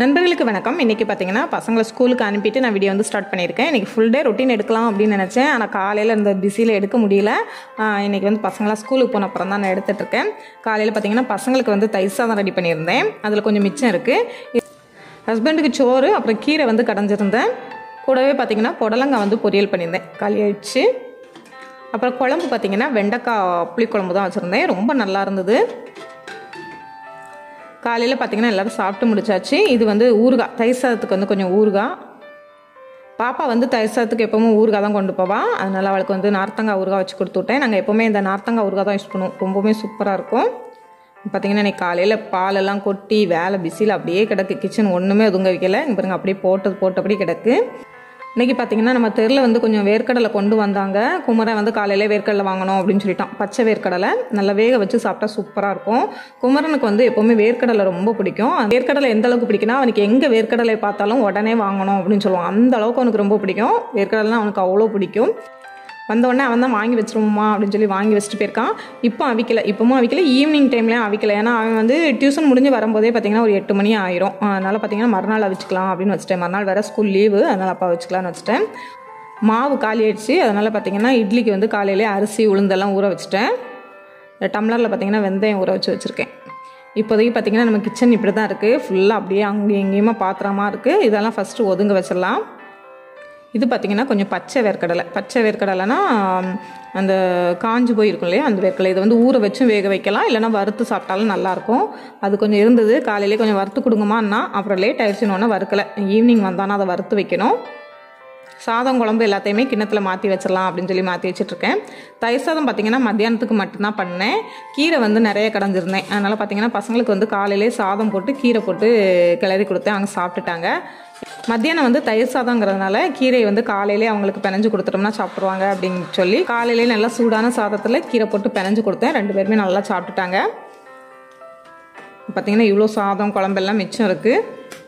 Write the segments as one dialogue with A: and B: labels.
A: நண்பர்களுக்கு வணக்கம் இன்றைக்கி பார்த்தீங்கன்னா பசங்களை ஸ்கூலுக்கு அனுப்பிட்டு நான் வீடியோ வந்து ஸ்டார்ட் பண்ணியிருக்கேன் இன்றைக்கி ஃபுல் டே ரொட்டீன் எடுக்கலாம் அப்படின்னு நினச்சேன் ஆனால் காலையில் இந்த பிஸியில் எடுக்க முடியல ஆஹ் இன்னைக்கு வந்து பசங்களாம் ஸ்கூலுக்கு போன அப்புறம் தான் நான் எடுத்துகிட்டு இருக்கேன் காலையில் பார்த்தீங்கன்னா பசங்களுக்கு வந்து தயிர் சாதம் ரெடி பண்ணியிருந்தேன் அதில் கொஞ்சம் மிச்சம் இருக்குது ஹஸ்பண்டுக்கு சோறு அப்புறம் கீரை வந்து கடைஞ்சிருந்தேன் கூடவே பார்த்தீங்கன்னா புடலங்காய் வந்து பொரியல் பண்ணியிருந்தேன் காலி ஆயிடுச்சு அப்புறம் குழம்பு பார்த்தீங்கன்னா வெண்டைக்காய் புளிக்குழம்பு தான் வச்சுருந்தேன் ரொம்ப நல்லா இருந்தது காலையில் பார்த்தீங்கன்னா எல்லோரும் சாப்பிட்டு முடிச்சாச்சு இது வந்து ஊறுகாய் தயிர் சாதத்துக்கு வந்து கொஞ்சம் ஊறுகாய் பாப்பா வந்து தயிர் சாதத்துக்கு எப்போவும் ஊறுகாய் தான் கொண்டு போவா அதனால் அவளுக்கு வந்து நார்த்தங்காய் ஊறுகாய் வச்சு கொடுத்து விட்டேன் நாங்கள் எப்போவுமே இந்த நார்த்தங்காய் ஊறுகாய் தான் யூஸ் பண்ணுவோம் ரொம்பவுமே சூப்பராக இருக்கும் பார்த்தீங்கன்னா இன்னைக்கு காலையில் பாலெல்லாம் கொட்டி வேலை பிஸியில் அப்படியே கிடக்கு கிச்சன் ஒன்றுமே ஒதுங்க வைக்கல இங்க பாருங்க அப்படியே போட்டது போட்டபடி கிடக்கு இன்றைக்கி பார்த்தீங்கன்னா நம்ம தெருவில் வந்து கொஞ்சம் வேர்க்கடலை கொண்டு வந்தாங்க குமரன் வந்து காலையிலே வேர்க்கடலை வாங்கணும் அப்படின்னு சொல்லிட்டான் பச்சை வேர்க்கடலை நல்லா வேக வச்சு சாப்பிட்டா சூப்பராக இருக்கும் குமரனுக்கு வந்து எப்போவுமே வேர்க்கடலை ரொம்ப பிடிக்கும் அந்த வேர்க்கடலை எந்த அளவுக்கு பிடிக்குன்னா அவனுக்கு எங்கே வேர்க்கடலை பார்த்தாலும் உடனே வாங்கணும் அப்படின்னு சொல்லுவான் அந்த அளவுக்கு அவனுக்கு ரொம்ப பிடிக்கும் வேர்க்கடலைலாம் அவனுக்கு அவ்வளோ பிடிக்கும் வந்தோடனே அவன் தான் வாங்கி வச்சிருவோமா அப்படின்னு சொல்லி வாங்கி வச்சுட்டு போயிருக்கான் இப்போ அவிக்கல இப்போவும் அவிக்கல ஈவினிங் டைம்லேயும் அவிக்கல ஏன்னா அவன் வந்து டியூஷன் முடிஞ்சு வரும்போதே பார்த்தீங்கன்னா ஒரு எட்டு மணி ஆயிரும் அதனால் பார்த்தீங்கன்னா மறுநாள் அவிச்சிக்கலாம் அப்படின்னு வச்சுட்டேன் மறுநாள் வேறு ஸ்கூல் லீவு அதனால் அப்பா வச்சுக்கலாம்னு வச்சுட்டேன் மாவு காலி ஆயிடுச்சு அதனால் பார்த்தீங்கன்னா இட்லிக்கு வந்து காலையிலே அரிசி உளுந்தெல்லாம் ஊற வச்சுட்டேன் டம்ளரில் பார்த்தீங்கன்னா வெந்தயம் ஊற வச்சு வச்சுருக்கேன் இப்போதைக்கு பார்த்தீங்கன்னா நம்ம கிச்சன் இப்படி தான் இருக்குது ஃபுல்லாக அப்படியே அங்கேயும் எங்கேயுமா பாத்திரமா இருக்குது இதெல்லாம் ஃபஸ்ட்டு ஒதுங்க வச்சிடலாம் இது பார்த்திங்கன்னா கொஞ்சம் பச்சை வேர்க்கடலை பச்சை வேர்க்கடலைனா அந்த காஞ்சு போயிருக்கும் இல்லையா அந்த வேர்க்கடலை இதை வந்து ஊற வச்சும் வேக வைக்கலாம் இல்லைனா வறுத்து சாப்பிட்டாலும் நல்லாயிருக்கும் அது கொஞ்சம் இருந்தது காலையிலே கொஞ்சம் வறுத்து கொடுங்கம்மான்னா அப்புறம் லேட் ஆயிடுச்சுன்னு வறுக்கலை ஈவினிங் வந்தானா அதை வறுத்து வைக்கணும் சாதம் குழம்பு எல்லாத்தையுமே கிண்ணத்தில் மாற்றி வச்சிடலாம் அப்படின்னு சொல்லி மாற்றி வச்சுட்ருக்கேன் தயிர் சாதம் பார்த்திங்கன்னா மத்தியானத்துக்கு மட்டும்தான் பண்ணேன் கீரை வந்து நிறைய கடைஞ்சிருந்தேன் அதனால் பார்த்திங்கன்னா பசங்களுக்கு வந்து காலையிலே சாதம் போட்டு கீரை போட்டு கிளறி கொடுத்தேன் அவங்க சாப்பிட்டுட்டாங்க மத்தியானம் வந்து தயிர் சாதங்கிறதுனால கீரை வந்து காலையிலே அவங்களுக்கு பிணைஞ்சு கொடுத்துட்டோம்னா சாப்பிட்ருவாங்க அப்படின்னு சொல்லி காலையிலே நல்லா சூடான சாதத்தில் கீரை போட்டு பிணைஞ்சு கொடுத்தேன் ரெண்டு பேருமே நல்லா சாப்பிட்டுட்டாங்க பார்த்திங்கன்னா இவ்வளோ சாதம் குழம்பெல்லாம் மிச்சம் இருக்குது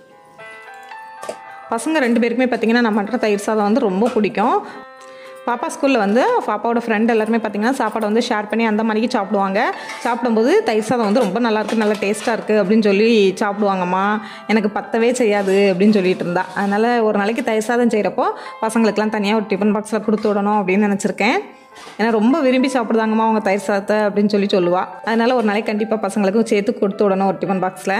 A: பசங்க ரெண்டு பேருக்குமே பார்த்திங்கன்னா நான் பண்ணுற தயிர் சாதம் வந்து ரொம்ப பிடிக்கும் பாப்பா ஸ்கூலில் வந்து பாப்பாவோட ஃப்ரெண்ட் எல்லாருமே பார்த்திங்கன்னா சாப்பாடை வந்து ஷேர் பண்ணி அந்த மாதிரிக்கு சாப்பிடுவாங்க சாப்பிடும்போது தயிர் சாதம் வந்து ரொம்ப நல்லாயிருக்கு நல்லா டேஸ்ட்டாக இருக்குது அப்படின்னு சொல்லி சாப்பிடுவாங்கம்மா எனக்கு பத்தவே செய்யாது அப்படின்னு சொல்லிட்டு இருந்தா அதனால் ஒரு நாளைக்கு தயிர் சாதம் செய்கிறப்போ பசங்களுக்குலாம் தனியாக ஒரு டிஃபன் பாக்ஸில் கொடுத்து விடணும் அப்படின்னு நினச்சிருக்கேன் ஏன்னா ரொம்ப விரும்பி சாப்பிடுதாங்கம்மா அவங்க தயிர் சாதத்தை அப்படின்னு சொல்லி சொல்லுவாள் அதனால் ஒரு நாளைக்கு கண்டிப்பாக பசங்களுக்கு சேர்த்து கொடுத்து விடணும் ஒரு டிஃபன் பாக்ஸில்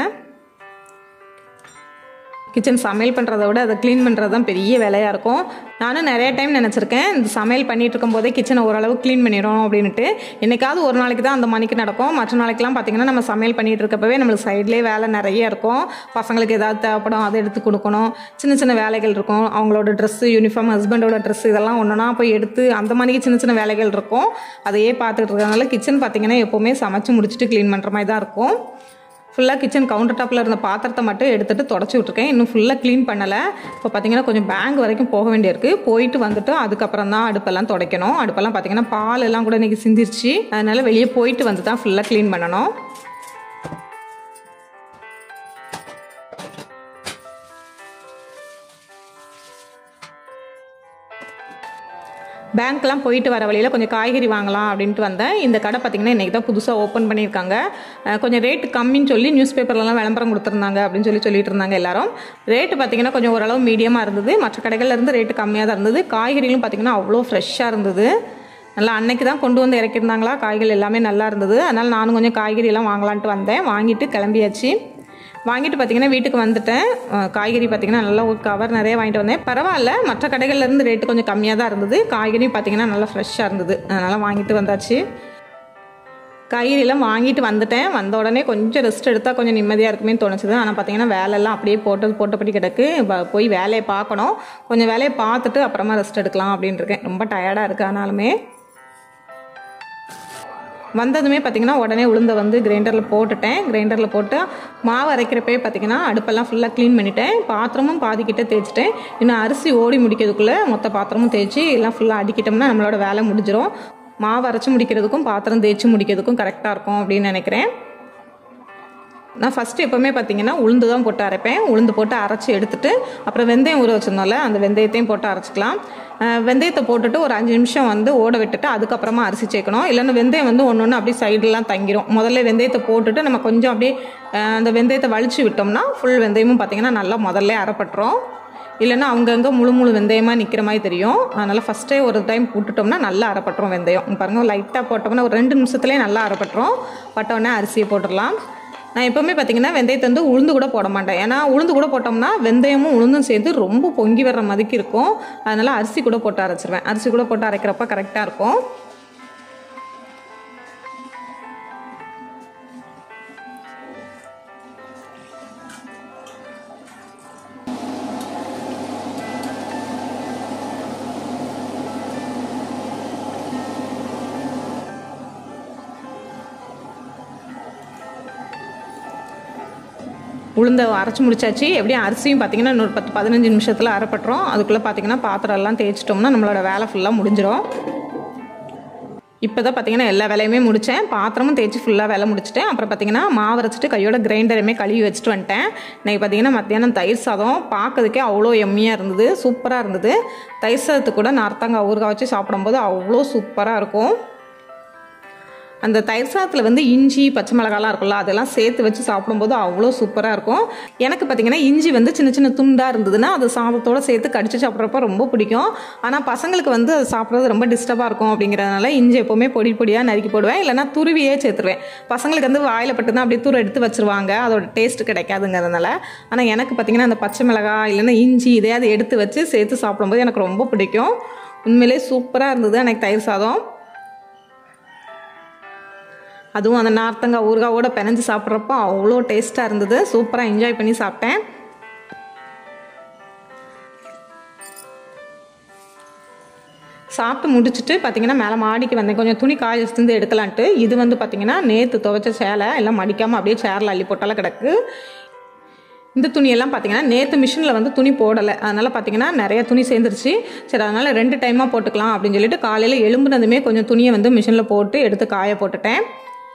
A: கிச்சன் சமையல் பண்ணுறத விட அதை க்ளீன் பண்ணுறது தான் பெரிய வேலையாக இருக்கும் நானும் நிறைய டைம் நினச்சிருக்கேன் இந்த சமையல் பண்ணிகிட்டு இருக்கும்போதே கிச்சனை ஓரளவு க்ளீன் பண்ணிடணும் அப்படின்ட்டு என்னைக்காவது ஒரு நாளைக்கு தான் அந்த மணிக்கு நடக்கும் மற்ற நாளைக்கெலாம் பார்த்திங்கன்னா நம்ம சமையல் பண்ணிகிட்டு இருக்கப்பவே நம்மளுக்கு சைட்லேயே வேலை நிறைய இருக்கும் பசங்களுக்கு ஏதாவது தேவைப்படும் அதை எடுத்து கொடுக்கணும் சின்ன சின்ன வேலைகள் இருக்கும் அவங்களோட ட்ரெஸ்ஸு யூனிஃபார்ம் ஹஸ்பண்டோட ட்ரெஸ்ஸு இதெல்லாம் ஒன்றுனா போய் எடுத்து அந்த மாதிரிக்கு சின்ன சின்ன வேலைகள் இருக்கும் அதையே பார்த்துட்டு இருக்கிறதுனால கிச்சன் பார்த்திங்கன்னா எப்போவுமே சமைச்சு முடிச்சுட்டு க்ளீன் பண்ணுற மாதிரி தான் இருக்கும் ஃபுல்லாக கிச்சன் கவுண்டர் டாப்பில் இருந்த பாத்திரத்தை மட்டும் எடுத்துகிட்டு தொடச்சி விட்ருக்கேன் இன்னும் ஃபுல்லாக க்ளீன் பண்ணலை இப்போ பார்த்தீங்கன்னா கொஞ்சம் பேங்க் வரைக்கும் போக வேண்டியிருக்கு போயிட்டு வந்துட்டு அதுக்கப்புறம் தான் அடுப்பெல்லாம் துடைக்கணும் அடுப்பெல்லாம் பார்த்தீங்கன்னா பால் எல்லாம் கூட இன்றைக்கி சிந்திருச்சு அதனால் வெளியே போயிட்டு வந்து தான் ஃபுல்லாக க்ளீன் பண்ணணும் பேங்க்லாம் போயிட்டு வர வழியில் கொஞ்சம் காய்கறி வாங்கலாம் அப்படின்ட்டு வந்தேன் இந்த கடை பார்த்திங்கன்னா இன்றைக்கி தான் புதுசாக ஓப்பன் பண்ணியிருக்காங்க அஹ் கொஞ்சம் ரேட்டு கம்மின்னு சொல்லி நியூஸ் பேப்பர்லலாம் விளம்பரம் கொடுத்துருந்தாங்க அப்படின்னு சொல்லி சொல்லிட்டு இருந்தாங்க எல்லாரும் ரேட்டு பார்த்திங்கன்னா கொஞ்சம் ஓரளவு மீடியமாக இருந்தது மற்ற கடைகள்ல இருந்து ரேட்டு கம்மியாக தான் இருந்தது காய்கறிகளும் பார்த்திங்கன்னா அவ்வளோ ஃப்ரெஷ்ஷாக இருந்தது நல்லா அன்னைக்கு தான் கொண்டு வந்து இறக்கியிருந்தாங்களா காய்கள் எல்லாமே நல்லா இருந்தது அதனால் நானும் கொஞ்சம் காய்கறி எல்லாம் வாங்கலான்ட்டு வந்தேன் வாங்கிட்டு கிளம்பியாச்சு வாங்கிட்டு பார்த்தீங்கன்னா வீட்டுக்கு வந்துட்டேன் அஹ் காய்கறி பார்த்தீங்கன்னா நல்லா ஒரு கவர் நிறைய வாங்கிட்டு வந்தேன் பரவாயில்ல மற்ற கடைகள்ல இருந்து ரேட்டு கொஞ்சம் கம்மியாக தான் இருந்தது காய்கறி பார்த்தீங்கன்னா நல்லா ஃப்ரெஷ்ஷாக இருந்தது அதனால் வாங்கிட்டு வந்தாச்சு காய்கறியெல்லாம் வாங்கிட்டு வந்துட்டேன் வந்த உடனே கொஞ்சம் ரெஸ்ட் எடுத்தால் கொஞ்சம் நிம்மதியாக இருக்குமே தோணுச்சுது ஆனால் பார்த்தீங்கன்னா வேலையெல்லாம் அப்படியே போட்டது போட்டபடி கிடக்கு ப- போய் வேலையை பார்க்கணும் கொஞ்சம் வேலையை பார்த்துட்டு அப்புறமா ரெஸ்ட் எடுக்கலாம் அப்படின்னு இருக்கேன் ரொம்ப டயர்டாக இருக்கு ஆனாலுமே வந்ததுமே பார்த்திங்கன்னா உடனே உளுந்த வந்து கிரைண்டரில் போட்டுட்டேன் கிரைண்டரில் போட்டு மாவு அரைக்கிறப்பே பார்த்திங்கன்னா அடுப்பெல்லாம் ஃபுல்லாக க்ளீன் பண்ணிட்டேன் பாத்திரமும் பாதிக்கிட்ட தேய்ச்சிட்டேன் இன்னும் அரிசி ஓடி முடிக்கிறதுக்குள்ளே மொத்த பாத்திரமும் தேய்ச்சி எல்லாம் ஃபுல்லாக அடிக்கிட்டோம்னா நம்மளோட வேலை முடிஞ்சிடும் மாவு அரைச்சி முடிக்கிறதுக்கும் பாத்திரம் தேய்ச்சி முடிக்கிறதுக்கும் கரெக்டாக இருக்கும் அப்படின்னு நினைக்கிறேன் நான் ஃபஸ்ட்டு எப்போவுமே பார்த்தீங்கன்னா உளுந்து தான் போட்டு அரைப்பேன் உளுந்து போட்டு அரைச்சி எடுத்துட்டு அப்புறம் வெந்தயம் ஊற வச்சிருந்தோம்ல அந்த வெந்தயத்தையும் போட்டு அரைச்சிக்கலாம் அஹ் வெந்தயத்தை போட்டுட்டு ஒரு அஞ்சு நிமிஷம் வந்து ஓட விட்டுட்டு அதுக்கப்புறமா அரிசி சேர்க்கணும் இல்லைன்னா வெந்தயம் வந்து ஒன்று ஒன்று அப்படியே சைடெலாம் தங்கிரும் முதல்ல வெந்தயத்தை போட்டுட்டு நம்ம கொஞ்சம் அப்படியே அஹ் அந்த வெந்தயத்தை வலிச்சு விட்டோம்னா ஃபுல் வெந்தயமும் பார்த்தீங்கன்னா நல்லா முதல்ல அரைப்பட்டுரும் இல்லைன்னா அங்கங்கே முழு முழு வெந்தயமாக நிற்கிற மாதிரி தெரியும் அதனால் ஃபஸ்ட்டே ஒரு டைம் போட்டுட்டோம்னா நல்லா அரைப்பட்டுரும் வெந்தயம் இங்க பாருங்க லைட்டாக போட்டோம்னா ஒரு ரெண்டு நிமிஷத்துலேயே நல்லா அரைப்பட்டுரும் பட்டோடனே அரிசியை போட்டுடலாம் நான் எப்போவுமே பார்த்தீங்கன்னா வெந்தயத்தை வந்து உளுந்து கூட போட மாட்டேன் ஏன்னா உளுந்து கூட போட்டோம்னா வெந்தயமும் உளுந்தும் சேர்த்து ரொம்ப பொங்கி வர்ற மாதிரிக்கு இருக்கும் அதனால் அரிசி கூட போட்டு அரைச்சிருவேன் அரிசி கூட போட்டு அரைக்கிறப்ப கரெக்டாக இருக்கும் உளுந்தை அரைச்சி முடிச்சாச்சு எப்படியும் அரிசியும் பார்த்தீங்கன்னா இன்னொரு பத்து பதினஞ்சு நிமிஷத்தில் அரைப்பட்டுரும் அதுக்குள்ளே பார்த்தீங்கன்னா பாத்திரம் எல்லாம் தேய்ச்சிட்டோம்னா நம்மளோட வேலை ஃபுல்லாக முடிஞ்சிடும் இப்போ தான் பார்த்தீங்கன்னா எல்லா வேலையுமே முடித்தேன் பாத்திரமும் தேய்ச்சி ஃபுல்லாக வேலை முடிச்சிட்டேன் அப்புறம் பார்த்தீங்கன்னா மாவு அரைச்சிட்டு கையோட கிரைண்டருமே கழுவி வச்சுட்டு வந்துட்டேன் இன்னைக்கு பார்த்தீங்கன்னா மத்தியானம் தயிர் சாதம் பார்க்கறதுக்கே அவ்வளோ எம்மியாக இருந்தது சூப்பராக இருந்தது தயிர் சாதத்துக்கு கூட நார்த்தங்காய் ஊறுகாய் வச்சு சாப்பிடும்போது அவ்வளோ சூப்பராக இருக்கும் அந்த தயிர் சாதத்தில் வந்து இஞ்சி பச்சை மிளகாலாம் இருக்கும்ல அதெல்லாம் சேர்த்து வச்சு சாப்பிடும்போது அவ்வளோ சூப்பராக இருக்கும் எனக்கு பார்த்தீங்கன்னா இஞ்சி வந்து சின்ன சின்ன துண்டாக இருந்ததுன்னா அது சாதத்தோடு சேர்த்து கடிச்சு சாப்பிட்றப்ப ரொம்ப பிடிக்கும் ஆனால் பசங்களுக்கு வந்து அது சாப்பிட்றது ரொம்ப டிஸ்டர்பாக இருக்கும் அப்படிங்கிறதுனால இஞ்சி எப்போவுமே பொடி பொடியாக நறுக்கி போடுவேன் இல்லைனா துருவியே சேர்த்துருவேன் பசங்களுக்கு வந்து வாயில் பட்டு தான் அப்படியே தூரம் எடுத்து வச்சுருவாங்க அதோட டேஸ்ட் கிடைக்காதுங்கிறதுனால ஆனால் எனக்கு பார்த்தீங்கன்னா அந்த பச்சை மிளகாய் இல்லைன்னா இஞ்சி இதையாவது எடுத்து வச்சு சேர்த்து சாப்பிடும்போது எனக்கு ரொம்ப பிடிக்கும் உண்மையிலே சூப்பராக இருந்தது எனக்கு தயிர் சாதம் அதுவும் அந்த நார்த்தங்காய் ஊறுகாவோட பிணைஞ்சு சாப்பிட்றப்போ அவ்வளோ டேஸ்ட்டாக இருந்தது சூப்பராக என்ஜாய் பண்ணி சாப்பிட்டேன் சாப்பிட்டு முடிச்சுட்டு பார்த்தீங்கன்னா மேலே மாடிக்கு வந்தேன் கொஞ்சம் துணி காய வச்சுருந்து எடுக்கலான்ட்டு இது வந்து பார்த்தீங்கன்னா நேற்று துவைச்ச சேலை எல்லாம் மடிக்காமல் அப்படியே சேரில் அள்ளி போட்டால கிடக்கு இந்த துணியெல்லாம் பார்த்தீங்கன்னா நேற்று மிஷினில் வந்து துணி போடலை அதனால் பார்த்தீங்கன்னா நிறைய துணி சேர்ந்துருச்சு சரி அதனால் ரெண்டு டைமாக போட்டுக்கலாம் அப்படின்னு சொல்லிட்டு காலையில் எலும்புனதுமே கொஞ்சம் துணியை வந்து மிஷினில் போட்டு எடுத்து காய போட்டுட்டேன்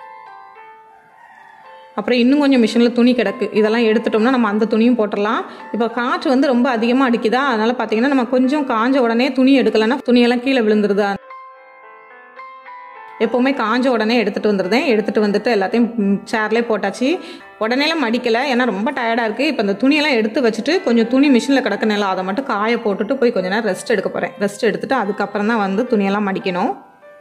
A: அப்புறம் இன்னும் கொஞ்சம் மிஷினில் துணி கிடக்கு இதெல்லாம் எடுத்துட்டோம்னா நம்ம அந்த துணியும் போட்டுடலாம் இப்போ காற்று வந்து ரொம்ப அதிகமாக அடிக்குதா அதனால் பார்த்தீங்கன்னா நம்ம கொஞ்சம் காஞ்ச உடனே துணி எடுக்கலைன்னா துணியெல்லாம் கீழே விழுந்துருதா எப்போவுமே காஞ்ச உடனே எடுத்துகிட்டு வந்துருந்தேன் எடுத்துகிட்டு வந்துட்டு எல்லாத்தையும் சேர்லேயே போட்டாச்சு உடனேலாம் மடிக்கலை ஏன்னா ரொம்ப டயர்டாக இருக்குது இப்போ இந்த துணியெல்லாம் எடுத்து வச்சுட்டு கொஞ்சம் துணி மிஷினில் கிடக்குனால அதை மட்டும் காய போட்டுட்டு போய் கொஞ்ச நேரம் ரெஸ்ட் எடுக்க போகிறேன் ரெஸ்ட் எடுத்துட்டு அதுக்கப்புறம் தான் வந்து துணியெல்லாம் மடிக்கணும்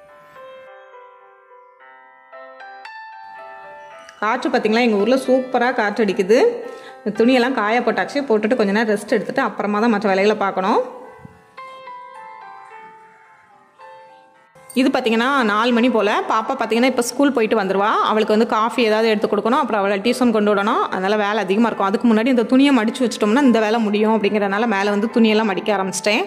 A: காற்று பார்த்திங்களா எங்கள் ஊரில் சூப்பராக காற்று அடிக்குது துணியெல்லாம் காய போட்டாச்சு போட்டுட்டு கொஞ்ச நேரம் ரெஸ்ட் எடுத்துட்டு அப்புறமா தான் மற்ற வேலைகளை பார்க்கணும் இது பார்த்தீங்கன்னா நாலு மணி போல் பாப்பா பார்த்தீங்கன்னா இப்போ ஸ்கூல் போயிட்டு வந்துருவா அவளுக்கு வந்து காஃபி ஏதாவது எடுத்து கொடுக்கணும் அப்புறம் அவளை டியூஷன் கொண்டு விடணும் அதனால் வேலை அதிகமாக இருக்கும் அதுக்கு முன்னாடி இந்த துணியை மடித்து வச்சிட்டோம்னா இந்த வேலை முடியும் அப்படிங்கிறதுனால மேலே வந்து துணியெல்லாம் மடிக்க ஆரம்பிச்சிட்டேன்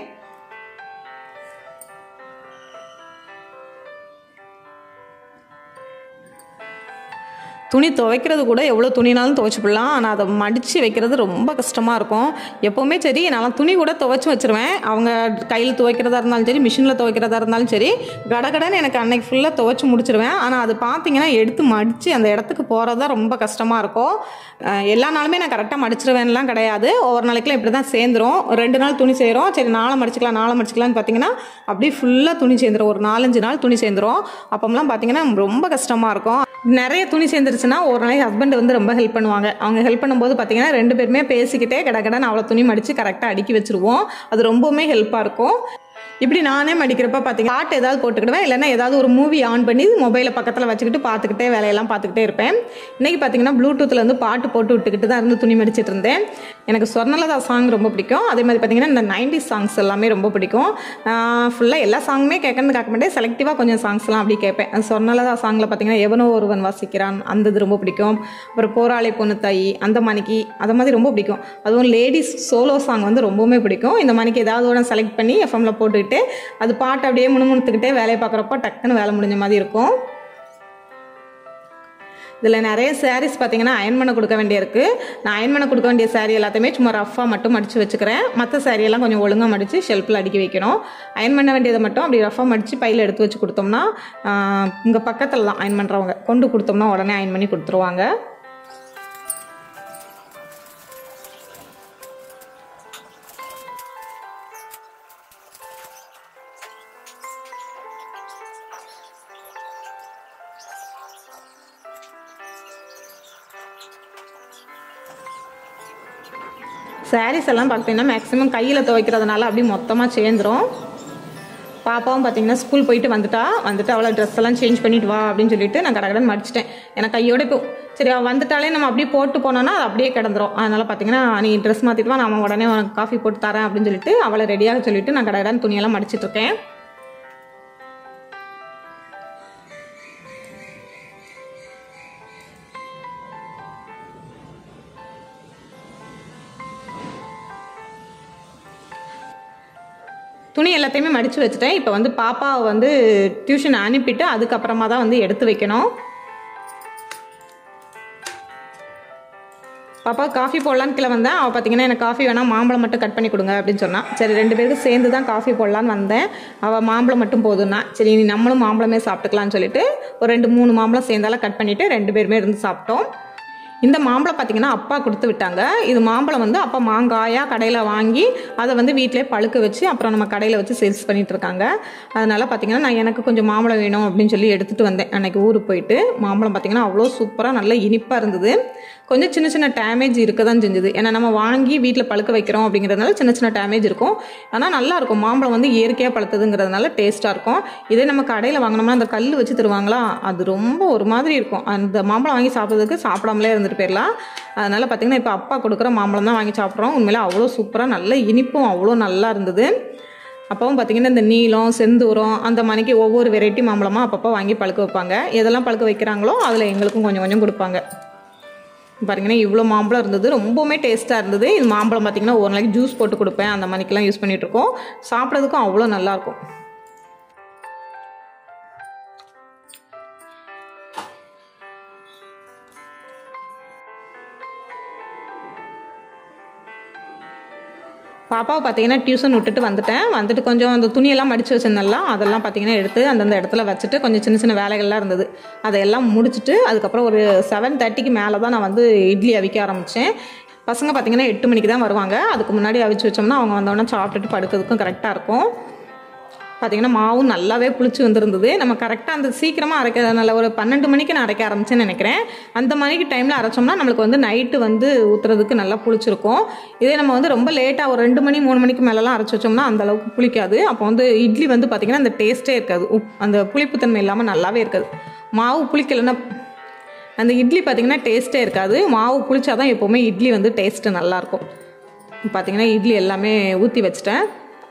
A: துணி துவைக்கிறது கூட எவ்வளோ துணினாலும் துவைச்சிப்பிடலாம் ஆனால் அதை மடித்து வைக்கிறது ரொம்ப கஷ்டமாக இருக்கும் எப்போவுமே சரி நான் துணி கூட துவைச்சி வச்சுருவேன் அவங்க கையில் துவைக்கிறதா இருந்தாலும் சரி மிஷினில் துவைக்கிறதா இருந்தாலும் சரி கடகடன்னு எனக்கு அன்னைக்கு ஃபுல்லாக துவைச்சி முடிச்சிருவேன் ஆனால் அது பார்த்தீங்கன்னா எடுத்து மடித்து அந்த இடத்துக்கு போகிறது தான் ரொம்ப கஷ்டமாக இருக்கும் அஹ் எல்லா நாளுமே நான் கரெக்டாக மடிச்சிருவேன்லாம் கிடையாது ஒவ்வொரு நாளைக்குலாம் இப்படி தான் சேர்ந்துரும் ரெண்டு நாள் துணி செய்கிறோம் சரி நாளை மடிச்சிக்கலாம் நாளை மடிச்சிக்கலாம்னு பார்த்தீங்கன்னா அப்படியே ஃபுல்லாக துணி சேர்ந்துரும் ஒரு நாலஞ்சு நாள் துணி சேர்ந்துரும் அப்போம்லாம் பார்த்தீங்கன்னா ரொம்ப கஷ்டமாக இருக்கும் நிறைய துணி சேர்ந்துருச்சுன்னா ஒரு நாளைக்கு ஹஸ்பண்ட் வந்து ரொம்ப ஹெல்ப் பண்ணுவாங்க அவங்க ஹெல்ப் பண்ணும்போது பார்த்தீங்கன்னா ரெண்டு பேருமே பேசிக்கிட்டே கடகடன்னு அவ்வளோ துணி மடித்து கரெக்டாக அடுக்கி வச்சுருவோம் அது ரொம்பவுமே ஹெல்ப்பாக இருக்கும் இப்படி நானே மடிக்கிறப்ப பார்த்தீங்கன்னா பாட்டு ஏதாவது போட்டுக்கிடுவேன் இல்லைன்னா ஏதாவது ஒரு மூவி ஆன் பண்ணி மொபைலை பக்கத்தில் வச்சுக்கிட்டு பார்த்துக்கிட்டே வேலையெல்லாம் பார்த்துக்கிட்டே இருப்பேன் இன்றைக்கி பார்த்தீங்கன்னா ப்ளூடூத்தில் வந்து பாட்டு போட்டு விட்டுக்கிட்டு தான் இருந்து துணி மடிச்சிட்டு இருந்தேன் எனக்கு சொர்ணலதா சாங் ரொம்ப பிடிக்கும் அதே மாதிரி பார்த்தீங்கன்னா இந்த நைன்டி சாங்ஸ் எல்லாமே ரொம்ப பிடிக்கும் ஃபுல்லாக எல்லா சாங்குமே கேட்கறது கேட்க மாட்டேன் செலக்டிவாக கொஞ்சம் சாங்ஸ்லாம் அப்படி கேட்பேன் அந்த சொர்ணலதா சாங்கில் பார்த்தீங்கன்னா எவனோ ஒருவன் வாசிக்கிறான் அந்த இது ரொம்ப பிடிக்கும் அப்புறம் போராளி பொண்ணு தாயி அந்த மணிக்கு அந்த மாதிரி ரொம்ப பிடிக்கும் அதுவும் லேடிஸ் சோலோ சாங் வந்து ரொம்பவுமே பிடிக்கும் இந்த மணிக்கு ஏதாவது ஒன்று செலக்ட் பண்ணி எஃப்எம்ல போட்டுக்கிட்டு அது பாட்டு அப்படியே முணுமுணுத்துக்கிட்டே வேலையை பார்க்குறப்போ டக்குன்னு வேலை முடிஞ்ச மாதிரி இருக்கும் இதில் நிறைய சாரீஸ் பார்த்தீங்கன்னா அயன் பண்ண கொடுக்க வேண்டியிருக்கு நான் அயன் பண்ண கொடுக்க வேண்டிய சாரீ எல்லாத்தையுமே சும்மா ரஃபாக மட்டும் மடித்து வச்சுக்கிறேன் மற்ற சாரியெல்லாம் கொஞ்சம் ஒழுங்காக மடித்து ஷெல்ஃபில் அடுக்கி வைக்கணும் அயன் பண்ண வேண்டியதை மட்டும் அப்படி ரஃபாக மடித்து பையில் எடுத்து வச்சு கொடுத்தோம்னா இங்கே பக்கத்தில் தான் அயன் பண்ணுறவங்க கொண்டு கொடுத்தோம்னா உடனே அயன் பண்ணி கொடுத்துருவாங்க சாரீஸ் எல்லாம் பார்த்தீங்கன்னா மேக்ஸிமம் கையில் துவைக்கிறதுனால அப்படியே மொத்தமாக சேர்ந்துரும் பாப்பாவும் பார்த்தீங்கன்னா ஸ்கூல் போயிட்டு வந்துட்டா வந்துட்டு அவளை ட்ரெஸ் எல்லாம் சேஞ்ச் பண்ணிட்டு வா அப்படின்னு சொல்லிட்டு நான் கடகடன் மடிச்சிட்டேன் எனக்கு கையோட இப்போ சரி அவள் வந்துட்டாலே நம்ம அப்படியே போட்டு போனோன்னா அது அப்படியே கிடந்துரும் அதனால் பார்த்தீங்கன்னா நீ ட்ரெஸ் மாற்றிட்டு வா நான் உடனே உனக்கு காஃபி போட்டு தரேன் அப்படின்னு சொல்லிட்டு அவளை ரெடியாக சொல்லிட்டு நான் கடகடன் துணியெல்லாம் மடிச்சிட்டு இருக்கேன் துணி எல்லாத்தையுமே மடித்து வச்சுட்டேன் இப்போ வந்து பாப்பாவை வந்து டியூஷன் அனுப்பிட்டு அதுக்கப்புறமா தான் வந்து எடுத்து வைக்கணும் பாப்பா காஃபி போடலான்னு கீழே வந்தேன் அவள் பார்த்தீங்கன்னா எனக்கு காஃபி வேணாம் மாம்பழம் மட்டும் கட் பண்ணி கொடுங்க அப்படின்னு சொன்னான் சரி ரெண்டு பேருக்கு சேர்ந்து தான் காஃபி போடலான்னு வந்தேன் அவள் மாம்பழம் மட்டும் போதும்னா சரி நீ நம்மளும் மாம்பழமே சாப்பிட்டுக்கலாம்னு சொல்லிட்டு ஒரு ரெண்டு மூணு மாம்பழம் சேர்ந்தாலும் கட் பண்ணிவிட்டு ரெண்டு பேருமே இருந்து சாப்பிட்டோம் இந்த மாம்பழம் பார்த்தீங்கன்னா அப்பா கொடுத்து விட்டாங்க இது மாம்பழம் வந்து அப்பா மாங்காயாக கடையில் வாங்கி அதை வந்து வீட்டிலே பழுக்க வச்சு அப்புறம் நம்ம கடையில் வச்சு சேல்ஸ் பண்ணிட்டு இருக்காங்க அதனால பார்த்தீங்கன்னா நான் எனக்கு கொஞ்சம் மாம்பழம் வேணும் அப்படின்னு சொல்லி எடுத்துகிட்டு வந்தேன் அன்னைக்கு ஊருக்கு போயிட்டு மாம்பழம் பார்த்தீங்கன்னா அவ்வளோ சூப்பராக நல்ல இனிப்பாக இருந்தது கொஞ்சம் சின்ன சின்ன டேமேஜ் இருக்க தான் செஞ்சுது ஏன்னா நம்ம வாங்கி வீட்டில் பழுக்க வைக்கிறோம் அப்படிங்கிறதுனால சின்ன சின்ன டேமேஜ் இருக்கும் ஆனால் நல்லா இருக்கும் மாம்பழம் வந்து இயற்கையாக பழுத்ததுங்கிறதுனால டேஸ்ட்டாக இருக்கும் இதே நம்ம கடையில் வாங்கினோம்னா அந்த கல் வச்சு தருவாங்களா அது ரொம்ப ஒரு மாதிரி இருக்கும் அந்த மாம்பழம் வாங்கி சாப்பிட்றதுக்கு சாப்பிடாமலே இருந்துட்டு போயிடலாம் அதனால் பார்த்திங்கன்னா இப்போ அப்பா கொடுக்குற மாம்பழம் தான் வாங்கி சாப்பிட்றோம் உண்மையிலே அவ்வளோ சூப்பராக நல்ல இனிப்பும் அவ்வளோ நல்லா இருந்தது அப்பவும் பார்த்திங்கன்னா இந்த நீலம் செந்தூரம் அந்த மணிக்கு ஒவ்வொரு வெரைட்டி மாம்பழமாக அப்பப்போ வாங்கி பழுக்க வைப்பாங்க எதெல்லாம் பழுக்க வைக்கிறாங்களோ அதில் எங்களுக்கும் கொஞ்சம் கொஞ்சம் கொடுப்பாங்க பாருங்கன்னா இவ்வளோ மாம்பழம் இருந்தது ரொம்பவுமே டேஸ்ட்டாக இருந்தது இது மாம்பழம் பார்த்திங்கன்னா ஒரு நாளைக்கு ஜூஸ் போட்டு கொடுப்பேன் அந்த மணிக்கெல்லாம் யூஸ் பண்ணிகிட்ருக்கோம் சாப்பிட்றதுக்கும் அவ்வளோ நல்லாயிருக்கும் பாப்பாவை பார்த்தீங்கன்னா டியூஷன் விட்டுட்டு வந்துட்டேன் வந்துட்டு கொஞ்சம் அந்த துணியெல்லாம் மடித்து வச்சிருந்தெல்லாம் அதெல்லாம் பார்த்தீங்கன்னா எடுத்து அந்தந்த இடத்துல வச்சுட்டு கொஞ்சம் சின்ன சின்ன வேலைகள்லாம் இருந்தது அதையெல்லாம் முடிச்சுட்டு அதுக்கப்புறம் ஒரு செவன் தேர்ட்டிக்கு மேலே தான் நான் வந்து இட்லி அவிக்க ஆரம்பித்தேன் பசங்க பார்த்தீங்கன்னா எட்டு மணிக்கு தான் வருவாங்க அதுக்கு முன்னாடி அவிச்சு வச்சோம்னா அவங்க வந்தோடனே சாப்பிட்டுட்டு படுக்கிறதுக்கும் கரெக்டாக இருக்கும் பார்த்தீங்கன்னா மாவும் நல்லாவே புளிச்சு வந்திருந்தது நம்ம கரெக்டாக அந்த சீக்கிரமாக அரைக்கிறதுனால ஒரு பன்னெண்டு மணிக்கு நான் அரைக்க ஆரம்பிச்சேன்னு நினைக்கிறேன் அந்த மணிக்கு டைமில் அரைச்சோம்னா நம்மளுக்கு வந்து நைட்டு வந்து ஊற்றுறதுக்கு நல்லா புளிச்சிருக்கும் இதே நம்ம வந்து ரொம்ப லேட்டாக ஒரு ரெண்டு மணி மூணு மணிக்கு மேலெலாம் அரைச்சி வச்சோம்னா அந்த அளவுக்கு புளிக்காது அப்போ வந்து இட்லி வந்து பார்த்திங்கன்னா அந்த டேஸ்ட்டே இருக்காது உப் அந்த புளிப்புத்தன்மை இல்லாமல் நல்லாவே இருக்காது மாவு புளிக்கலைன்னா அந்த இட்லி பார்த்திங்கன்னா டேஸ்ட்டே இருக்காது மாவு புளிச்சாதான் எப்போவுமே இட்லி வந்து டேஸ்ட்டு நல்லாயிருக்கும் பார்த்திங்கன்னா இட்லி எல்லாமே ஊற்றி வச்சிட்டேன்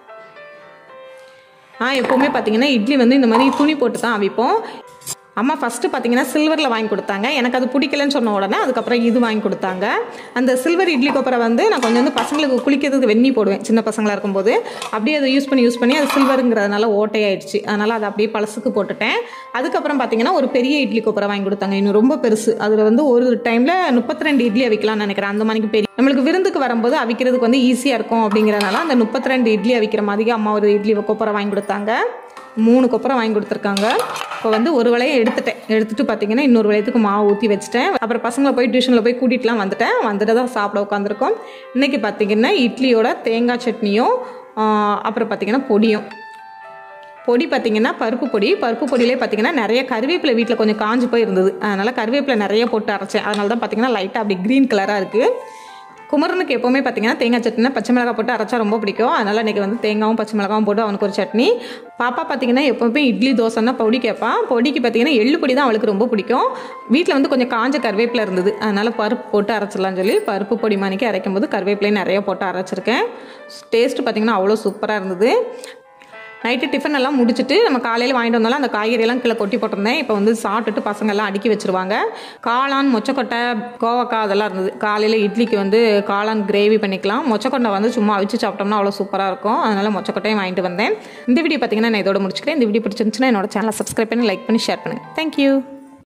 A: நான் எப்போவுமே பார்த்தீங்கன்னா இட்லி வந்து இந்த மாதிரி துணி போட்டு தான் அவிப்போம் அம்மா ஃபஸ்ட்டு பார்த்தீங்கன்னா சில்வரில் வாங்கி கொடுத்தாங்க எனக்கு அது பிடிக்கலன்னு சொன்ன உடனே அதுக்கப்புறம் இது வாங்கி கொடுத்தாங்க அந்த சில்வர் இட்லி கொப்பரை வந்து நான் கொஞ்சம் வந்து பசங்களுக்கு குளிக்கிறதுக்கு வெந்நி போடுவேன் சின்ன பசங்களாக இருக்கும்போது அப்படியே அதை யூஸ் பண்ணி யூஸ் பண்ணி அது சில்வருங்கிறதுனால ஓட்டையாயிடுச்சு அதனால் அதை அப்படியே பழசுக்கு போட்டுட்டேன் அதுக்கப்புறம் பார்த்தீங்கன்னா ஒரு பெரிய இட்லி கொப்பரை வாங்கி கொடுத்தாங்க இன்னும் ரொம்ப பெருசு அதில் வந்து ஒரு டைமில் முப்பத்தி ரெண்டு இட்லி அவிக்கலாம்னு நினைக்கிறேன் அந்த மணிக்கு பெரிய நம்மளுக்கு விருந்துக்கு வரும்போது அவிக்கிறதுக்கு வந்து ஈஸியாக இருக்கும் அப்படிங்கிறதுனால அந்த முப்பத்தி ரெண்டு இட்லி அவிக்கிற மாதிரி அம்மா ஒரு இட்லி கொப்பரை வாங்கி கொடுத்தாங்க மூணு கொப்பரை வாங்கி கொடுத்துருக்காங்க இப்போ வந்து ஒரு வளையம் எடுத்துட்டேன் எடுத்துட்டு பார்த்தீங்கன்னா இன்னொரு வளையத்துக்கு மாவு ஊற்றி வச்சுட்டேன் அப்புறம் பசங்களை போய் டியூஷனில் போய் கூட்டிகிட்டுலாம் வந்துட்டேன் வந்துட்டு தான் சாப்பிட உட்காந்துருக்கோம் இன்றைக்கி பார்த்தீங்கன்னா இட்லியோட தேங்காய் சட்னியும் ஆஹ், அப்புறம் பார்த்தீங்கன்னா பொடியும் பொடி பார்த்தீங்கன்னா பருப்பு பொடி பருப்பு பொடியிலே பார்த்தீங்கன்னா நிறைய கருவேப்பிலை வீட்டில் கொஞ்சம் காஞ்சு போய் இருந்தது அதனால் கருவேப்பிலை நிறைய போட்டு அரைச்சேன் அதனால தான் பார்த்தீங்கன்னா லைட்டாக அப்படி க்ரீன் கலராக இருக்குது குமரனுக்கு எப்போவுமே பார்த்தீங்கன்னா தேங்காய் சட்னினா பச்சை மிளகாய் போட்டு அரைச்சா ரொம்ப பிடிக்கும் அதனால் இன்றைக்கி வந்து தேங்காயும் பச்சை மிளகாவும் போட்டு அவனுக்கு ஒரு சட்னி பாப்பா பார்த்தீங்கன்னா எப்போவுமே இட்லி தோசைன்னா பொடி கேட்பான் பொடிக்கு பார்த்தீங்கன்னா எள்ளு பொடி தான் அவளுக்கு ரொம்ப பிடிக்கும் வீட்டில் வந்து கொஞ்சம் காஞ்ச கருவேப்பிலை இருந்தது அதனால் பருப்பு போட்டு அரைச்சிடலாம்னு சொல்லி பருப்பு பொடி மணிக்கு அரைக்கும் போது கருவேப்பிலையும் நிறைய போட்டு அரைச்சிருக்கேன் டேஸ்ட்டு பார்த்தீங்கன்னா அவ்வளோ சூப்பராக இருந்தது நைட்டு டிஃபன் எல்லாம் முடிச்சுட்டு நம்ம காலையில் வாங்கிட்டு வந்தாலும் அந்த காய்கறியெல்லாம் கீழே கொட்டி போட்டிருந்தேன் இப்போ வந்து சாப்பிட்டுட்டு பசங்க எல்லாம் அடுக்கி வச்சிருவாங்க காளான் மொச்சக்கொட்டை கோவக்காய் அதெல்லாம் இருந்தது காலையில் இட்லிக்கு வந்து காளான் கிரேவி பண்ணிக்கலாம் மொச்சக்கொட்டை வந்து சும்மா அவிச்சு சாப்பிட்டோம்னா அவ்வளோ சூப்பராக இருக்கும் அதனால் மொச்சக்கொட்டையும் வாங்கிட்டு வந்தேன் இந்த வீடியோ பார்த்தீங்கன்னா நான் இதோட முடிச்சுக்கிறேன் இந்த வீடியோ பிடிச்சிருந்துச்சுன்னா என்னோட சேனலை சப்ஸ்கிரைப் பண்ணி லைக் பண்ணி ஷேர் பண்ணுங்கள் தேங்க்யூ